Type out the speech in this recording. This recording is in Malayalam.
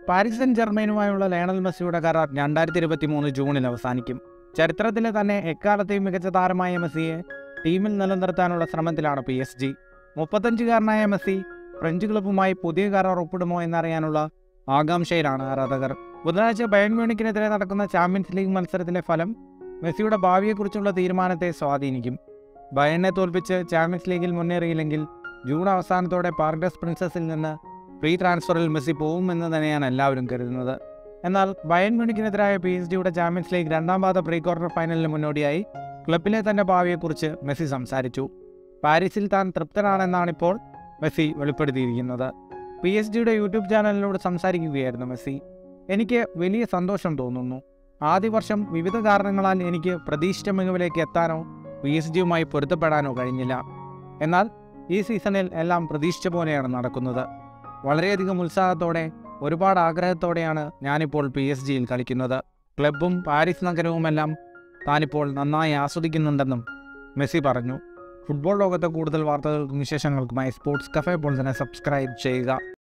പാരീസ് സെൻ ജർമ്മനുമായുള്ള ലയണൽ മെസ്സിയുടെ കരാർ രണ്ടായിരത്തി ഇരുപത്തി മൂന്ന് ജൂണിൽ അവസാനിക്കും ചരിത്രത്തിലെ തന്നെ എക്കാലത്തെയും മികച്ച താരമായ മെസ്സിയെ ടീമിൽ നിലനിർത്താനുള്ള ശ്രമത്തിലാണ് പി എസ് ജി മുപ്പത്തഞ്ചുകാരനായ മെസ്സി ഫ്രഞ്ച് ക്ലബ്ബുമായി പുതിയ കരാർ ഒപ്പിടുമോ എന്നറിയാനുള്ള ആകാംക്ഷയിലാണ് ആരാധകർ ബുധനാഴ്ച ബയൺ മ്യൂണിക്കിനെതിരെ നടക്കുന്ന ചാമ്പ്യൻസ് ലീഗ് മത്സരത്തിലെ ഫലം മെസ്സിയുടെ ഭാവിയെക്കുറിച്ചുള്ള തീരുമാനത്തെ സ്വാധീനിക്കും ബയണിനെ തോൽപ്പിച്ച് ചാമ്പ്യൻസ് ലീഗിൽ മുന്നേറിയില്ലെങ്കിൽ ജൂൺ അവസാനത്തോടെ പാർഡസ് പ്രിൻസസിൽ നിന്ന് ഫ്രീ ട്രാൻസ്ഫറിൽ മെസ്സി പോകുമെന്ന് തന്നെയാണ് എല്ലാവരും കരുതുന്നത് എന്നാൽ ബയൺ മ്യൂണിക്കിനെതിരായ പി എസ് ഡിയുടെ ചാമ്പ്യൻസ് ലീഗ് രണ്ടാം പാദ പ്രീ ക്വാർട്ടർ ഫൈനലിന് മുന്നോടിയായി ക്ലബിലെ തന്റെ ഭാവിയെക്കുറിച്ച് മെസ്സി സംസാരിച്ചു പാരീസിൽ താൻ തൃപ്തനാണെന്നാണിപ്പോൾ മെസ്സി വെളിപ്പെടുത്തിയിരിക്കുന്നത് പി എസ് ഡിയുടെ യൂട്യൂബ് ചാനലിനോട് സംസാരിക്കുകയായിരുന്നു മെസ്സി എനിക്ക് വലിയ സന്തോഷം തോന്നുന്നു ആദ്യ വർഷം വിവിധ കാരണങ്ങളാൽ എനിക്ക് പ്രതീക്ഷിച്ച മികവിലേക്ക് എത്താനോ പി എസ് ജിയുമായി പൊരുത്തപ്പെടാനോ കഴിഞ്ഞില്ല എന്നാൽ ഈ സീസണിൽ എല്ലാം പ്രതീക്ഷിച്ച പോലെയാണ് നടക്കുന്നത് വളരെയധികം ഉത്സാഹത്തോടെ ഒരുപാട് ആഗ്രഹത്തോടെയാണ് ഞാനിപ്പോൾ പി എസ് ജിയിൽ കളിക്കുന്നത് ക്ലബും പാരീസ് നഗരവുമെല്ലാം താനിപ്പോൾ നന്നായി ആസ്വദിക്കുന്നുണ്ടെന്നും മെസ്സി പറഞ്ഞു ഫുട്ബോൾ ലോകത്തെ കൂടുതൽ വാർത്തകൾക്കും വിശേഷങ്ങൾക്കുമായി സ്പോർട്സ് കഫേ പോലെ തന്നെ സബ്സ്ക്രൈബ് ചെയ്യുക